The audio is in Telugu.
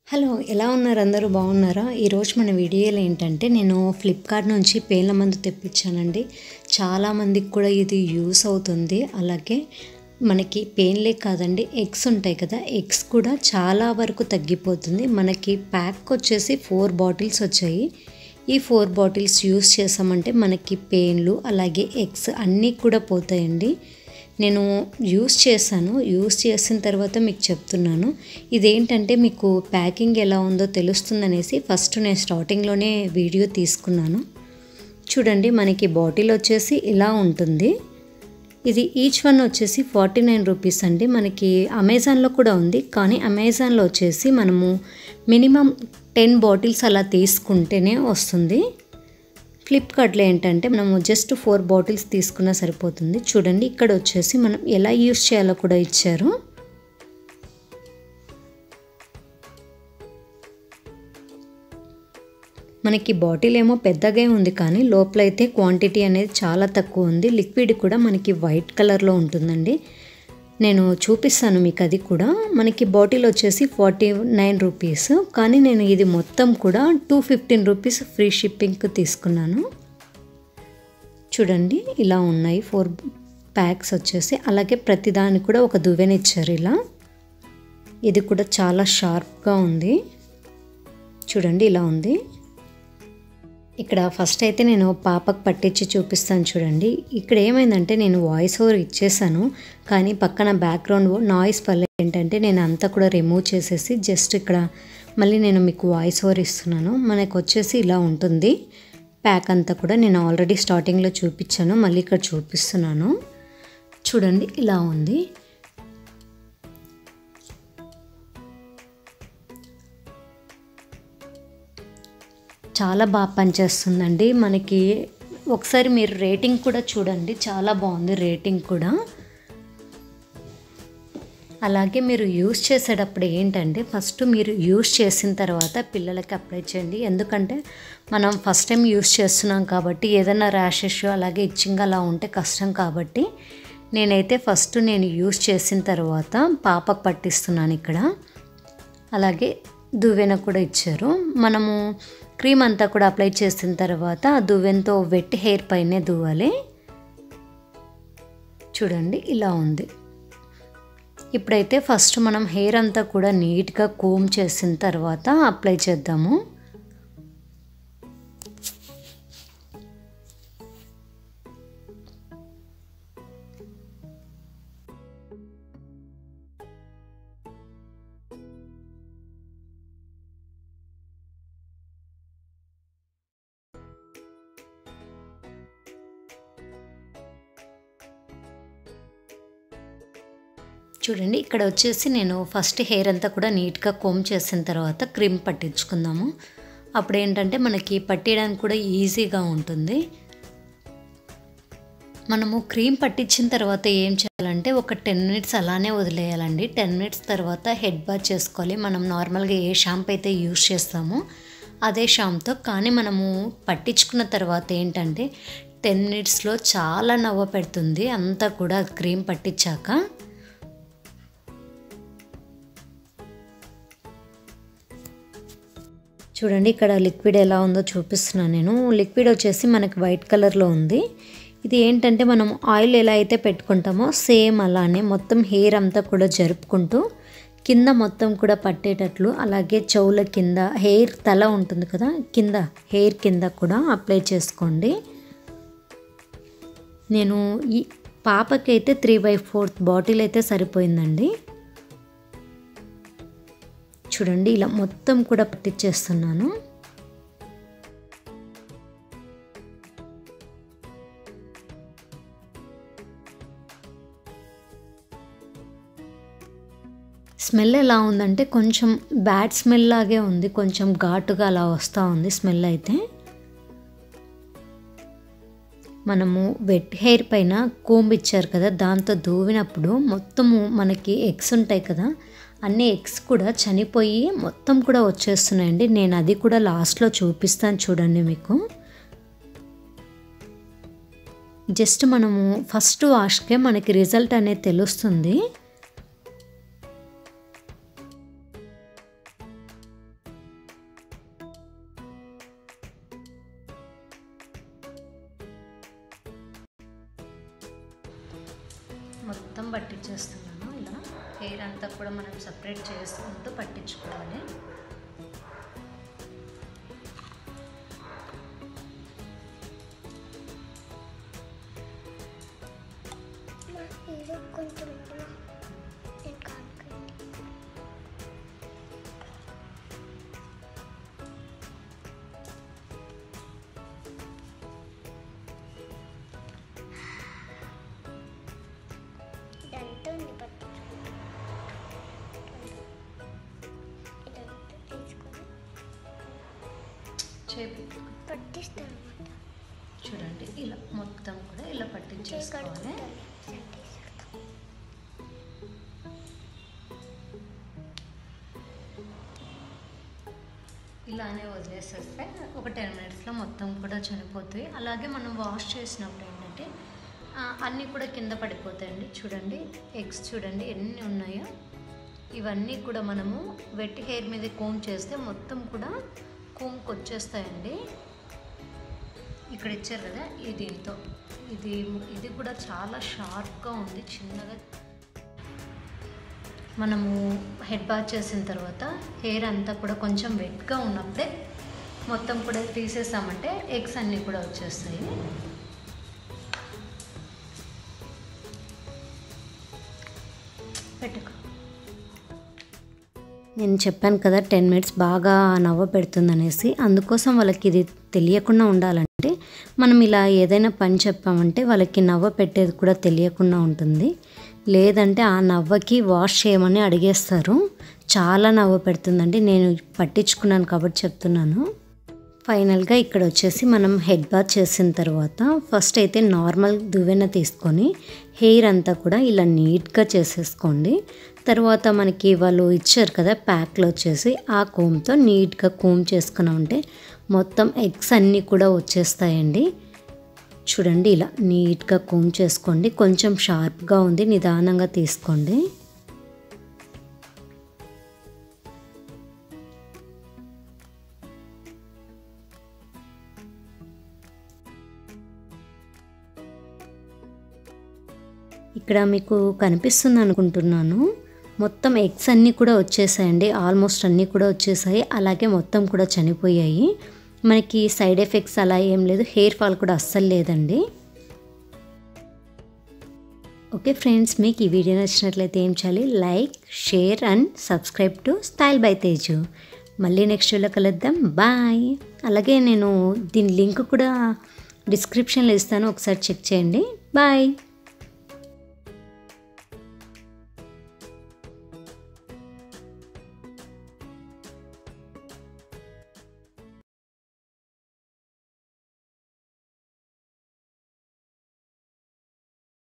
హలో ఎలా ఉన్నారు అందరూ బాగున్నారా ఈరోజు మన వీడియోలో ఏంటంటే నేను ఫ్లిప్కార్ట్ నుంచి పేర్ల మందు తెప్పించానండి చాలామందికి కూడా ఇది యూస్ అవుతుంది అలాగే మనకి పెయిన్లే కాదండి ఎగ్స్ ఉంటాయి కదా ఎగ్స్ కూడా చాలా వరకు తగ్గిపోతుంది మనకి ప్యాక్ వచ్చేసి ఫోర్ బాటిల్స్ వచ్చాయి ఈ ఫోర్ బాటిల్స్ యూస్ చేసామంటే మనకి పెయిన్లు అలాగే ఎగ్స్ అన్నీ కూడా పోతాయండి నేను యూస్ చేశాను యూస్ చేసిన తర్వాత మీకు చెప్తున్నాను ఇదేంటంటే మీకు ప్యాకింగ్ ఎలా ఉందో తెలుస్తుందనేసి ఫస్ట్ నేను స్టార్టింగ్లోనే వీడియో తీసుకున్నాను చూడండి మనకి బాటిల్ వచ్చేసి ఇలా ఉంటుంది ఇది ఈచ్ వన్ వచ్చేసి ఫార్టీ నైన్ రూపీస్ అండి మనకి అమెజాన్లో కూడా ఉంది కానీ అమెజాన్లో వచ్చేసి మనము మినిమం టెన్ బాటిల్స్ అలా తీసుకుంటేనే వస్తుంది ఫ్లిప్కార్ట్లో ఏంటంటే మనము జస్ట్ ఫోర్ బాటిల్స్ తీసుకున్నా సరిపోతుంది చూడండి ఇక్కడ వచ్చేసి మనం ఎలా యూస్ చేయాలో కూడా ఇచ్చారు మనకి బాటిల్ ఏమో పెద్దగా ఉంది కానీ లోపలైతే క్వాంటిటీ అనేది చాలా తక్కువ ఉంది లిక్విడ్ కూడా మనకి వైట్ కలర్లో ఉంటుందండి నేను చూపిస్తాను మీకు అది కూడా మనకి బాటిల్ వచ్చేసి ఫార్టీ నైన్ రూపీస్ కానీ నేను ఇది మొత్తం కూడా టూ ఫిఫ్టీన్ రూపీస్ ఫ్రీ షిప్పింగ్కి తీసుకున్నాను చూడండి ఇలా ఉన్నాయి ఫోర్ ప్యాక్స్ వచ్చేసి అలాగే ప్రతిదానికి కూడా ఒక దువ్వెనిచ్చారు ఇలా ఇది కూడా చాలా షార్ప్గా ఉంది చూడండి ఇలా ఉంది ఇక్కడ ఫస్ట్ అయితే నేను పాపకు పట్టించి చూపిస్తాను చూడండి ఇక్కడ ఏమైందంటే నేను వాయిస్ ఓవర్ ఇచ్చేసాను కానీ పక్కన బ్యాక్గ్రౌండ్ నాయిస్ వల్ల ఏంటంటే నేను అంతా కూడా రిమూవ్ చేసేసి జస్ట్ ఇక్కడ మళ్ళీ నేను మీకు వాయిస్ ఓవర్ ఇస్తున్నాను మనకు వచ్చేసి ఇలా ఉంటుంది ప్యాక్ అంతా కూడా నేను ఆల్రెడీ స్టార్టింగ్లో చూపించాను మళ్ళీ ఇక్కడ చూపిస్తున్నాను చూడండి ఇలా ఉంది చాలా బాగా పనిచేస్తుందండి మనకి ఒకసారి మీరు రేటింగ్ కూడా చూడండి చాలా బాగుంది రేటింగ్ కూడా అలాగే మీరు యూస్ చేసేటప్పుడు ఏంటంటే ఫస్ట్ మీరు యూస్ చేసిన తర్వాత పిల్లలకి అప్లై చేయండి ఎందుకంటే మనం ఫస్ట్ టైం యూస్ చేస్తున్నాం కాబట్టి ఏదైనా ర్యాషెస్ అలాగే ఇచ్చింగ్ అలా ఉంటే కష్టం కాబట్టి నేనైతే ఫస్ట్ నేను యూస్ చేసిన తర్వాత పాపకు పట్టిస్తున్నాను ఇక్కడ అలాగే దువ్వెన కూడా ఇచ్చారు మనము క్రీమ్ అంతా కూడా అప్లై చేసిన తర్వాత ఆ దువ్వెనతో వెట్ హెయిర్ పైనే దువ్వాలి చూడండి ఇలా ఉంది ఇప్పుడైతే ఫస్ట్ మనం హెయిర్ అంతా కూడా నీట్గా కోమ్ చేసిన తర్వాత అప్లై చేద్దాము చూడండి ఇక్కడ వచ్చేసి నేను ఫస్ట్ హెయిర్ అంతా కూడా నీట్గా కోమ్ చేసిన తర్వాత క్రీమ్ పట్టించుకుందాము అప్పుడు ఏంటంటే మనకి పట్టేయడానికి కూడా ఈజీగా ఉంటుంది మనము క్రీమ్ పట్టించిన తర్వాత ఏం చేయాలంటే ఒక టెన్ మినిట్స్ అలానే వదిలేయాలండి టెన్ మినిట్స్ తర్వాత హెడ్ బాత్ చేసుకోవాలి మనం నార్మల్గా ఏ షాంపూ అయితే యూస్ చేస్తామో అదే షాంపుతో కానీ మనము పట్టించుకున్న తర్వాత ఏంటంటే టెన్ మినిట్స్లో చాలా నవ్వ పెడుతుంది అంతా కూడా క్రీమ్ పట్టించాక చూడండి ఇక్కడ లిక్విడ్ ఎలా ఉందో చూపిస్తున్నాను నేను లిక్విడ్ వచ్చేసి మనకి వైట్ కలర్లో ఉంది ఇది ఏంటంటే మనం ఆయిల్ ఎలా అయితే పెట్టుకుంటామో సేమ్ అలానే మొత్తం హెయిర్ అంతా కూడా జరుపుకుంటూ కింద మొత్తం కూడా పట్టేటట్లు అలాగే చెవుల కింద హెయిర్ తల ఉంటుంది కదా కింద హెయిర్ కింద కూడా అప్లై చేసుకోండి నేను ఈ పాపకైతే త్రీ బై ఫోర్త్ బాటిల్ అయితే సరిపోయిందండి చూడండి ఇలా మొత్తం కూడా పట్టించేస్తున్నాను స్మెల్ ఎలా ఉందంటే కొంచెం బ్యాడ్ స్మెల్ లాగే ఉంది కొంచెం ఘాటుగా అలా వస్తూ ఉంది స్మెల్ అయితే మనము వెట్ హెయిర్ పైన కోంబ్ ఇచ్చారు కదా దాంతో దూవినప్పుడు మొత్తము మనకి ఎగ్స్ ఉంటాయి కదా అన్ని ఎగ్స్ కూడా చనిపోయి మొత్తం కూడా వచ్చేస్తున్నాయండి నేను అది కూడా లాస్ట్లో చూపిస్తాను చూడండి మీకు జస్ట్ మనము ఫస్ట్ వాష్కే మనకి రిజల్ట్ అనేది తెలుస్తుంది మొత్తం పట్టించేస్తున్నాను ఇలా హెయిర్ అంతా కూడా మనం సపరేట్ చేసుకుంటూ పట్టించుకోవాలి ఇది కొంచెం నేను కానుకోండి ఇదంతా ఉంది పట్టించుకుంటా ఇదంతా తీసుకొని చేపి పట్టిస్తాను అనమాట చూడండి ఇలా మొత్తం కూడా ఇలా పట్టించేసుకోవాలి ఇలానే వదిలేసేస్తే ఒక టెన్ మినిట్స్లో మొత్తం కూడా చనిపోతాయి అలాగే మనం వాష్ చేసినప్పుడు ఏంటంటే ఆ, అన్నీ కూడా కింద పడిపోతాయండి చూడండి ఎగ్స్ చూడండి ఎన్ని ఉన్నాయో ఇవన్నీ కూడా మనము వెట్ హెయిర్ మీద కోమ్ చేస్తే మొత్తం కూడా కోమ్కి వచ్చేస్తాయండి ఇక్కడ ఇచ్చారు కదా ఇది దీంతో ఇది ఇది కూడా చాలా షార్ప్గా ఉంది చిన్నగా మనము హెడ్ బాత్ చేసిన తర్వాత హెయిర్ అంతా కూడా కొంచెం వెట్గా ఉన్నప్పుడే మొత్తం కూడా తీసేసామంటే ఎగ్స్ అన్నీ కూడా వచ్చేస్తాయి పెట్టుకో నేను చెప్పాను కదా టెన్ మినిట్స్ బాగా నవ్వ పెడుతుందనేసి అందుకోసం వాళ్ళకి ఇది తెలియకుండా ఉండాలంటే మనం ఇలా ఏదైనా పని చెప్పామంటే వాళ్ళకి నవ్వ పెట్టేది కూడా తెలియకుండా ఉంటుంది లేదంటే ఆ నవ్వకి వాష్ చేయమని అడిగేస్తారు చాలా నవ్వ పెడుతుందండి నేను పట్టించుకున్నాను కాబట్టి చెప్తున్నాను ఫైనల్గా ఇక్కడ వచ్చేసి మనం హెడ్ బాత్ చేసిన తర్వాత ఫస్ట్ అయితే నార్మల్ దువ్వెన తీసుకొని హెయిర్ అంతా కూడా ఇలా నీట్గా చేసేసుకోండి తర్వాత మనకి వాళ్ళు ఇచ్చారు కదా ప్యాక్లో వచ్చేసి ఆ కోమ్తో నీట్గా కోమ్ చేసుకుని ఉంటే మొత్తం ఎగ్స్ అన్నీ కూడా వచ్చేస్తాయండి చూడండి ఇలా నీట్గా కోమ్ చేసుకోండి కొంచెం షార్ప్గా ఉంది నిదానంగా తీసుకోండి ఇక్కడ మీకు కనిపిస్తుంది అనుకుంటున్నాను మొత్తం ఎగ్స్ అన్నీ కూడా వచ్చేసాయండి ఆల్మోస్ట్ అన్నీ కూడా వచ్చేసాయి అలాగే మొత్తం కూడా చనిపోయాయి మనకి సైడ్ ఎఫెక్ట్స్ అలా ఏం లేదు హెయిర్ ఫాల్ కూడా అస్సలు లేదండి ఓకే ఫ్రెండ్స్ మీకు ఈ వీడియో నచ్చినట్లయితే ఏం చేయాలి like share and subscribe to style by Teju మళ్ళీ నెక్స్ట్ వీడియోలో కలుద్దాం బాయ్ అలాగే నేను దీని లింక్ కూడా డిస్క్రిప్షన్లో ఇస్తాను ఒకసారి చెక్ చేయండి బాయ్